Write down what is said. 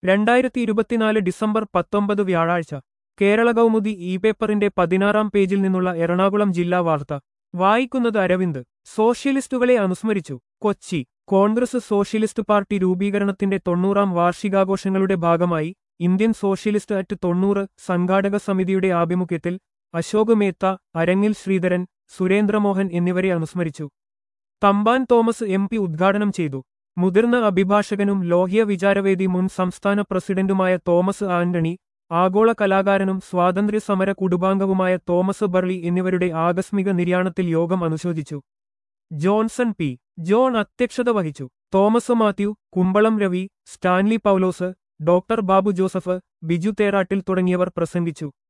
രണ്ടായിരത്തി ഇരുപത്തിനാല് ഡിസംബർ പത്തൊമ്പത് വ്യാഴാഴ്ച കേരള കൗമുദി ഇ പേപ്പറിന്റെ പതിനാറാം പേജിൽ നിന്നുള്ള എറണാകുളം ജില്ലാ വാർത്ത വായിക്കുന്നത് അരവിന്ദ് സോഷ്യലിസ്റ്റുകളെ അനുസ്മരിച്ചു കൊച്ചി കോൺഗ്രസ് സോഷ്യലിസ്റ്റ് പാർട്ടി രൂപീകരണത്തിന്റെ തൊണ്ണൂറാം വാർഷികാഘോഷങ്ങളുടെ ഭാഗമായി ഇന്ത്യൻ സോഷ്യലിസ്റ്റ് അറ്റ് തൊണ്ണൂറ് സംഘാടക സമിതിയുടെ ആഭിമുഖ്യത്തിൽ അശോക് മേത്ത അരങ്ങിൽ ശ്രീധരൻ സുരേന്ദ്രമോഹൻ എന്നിവരെ അനുസ്മരിച്ചു തമ്പാൻ തോമസ് എം പി ഉദ്ഘാടനം ചെയ്തു മുതിർന്ന അഭിഭാഷകനും ലോഹ്യ വിചാരവേദി മുൻ സംസ്ഥാന പ്രസിഡന്റുമായ തോമസ് ആന്റണി ആഗോള കലാകാരനും സ്വാതന്ത്ര്യ സമര കുടുംബാംഗവുമായ തോമസ് ബർളി എന്നിവരുടെ ആകസ്മിക നിര്യാണത്തിൽ യോഗം അനുശോചിച്ചു ജോൺസൺ പി ജോൺ അധ്യക്ഷത വഹിച്ചു Thomas Mathew Kumbalam Ravi Stanley Paulose doctor Babu Joseph Biju Therattil തുടങ്ങിയവർ പ്രസംഗിച്ചു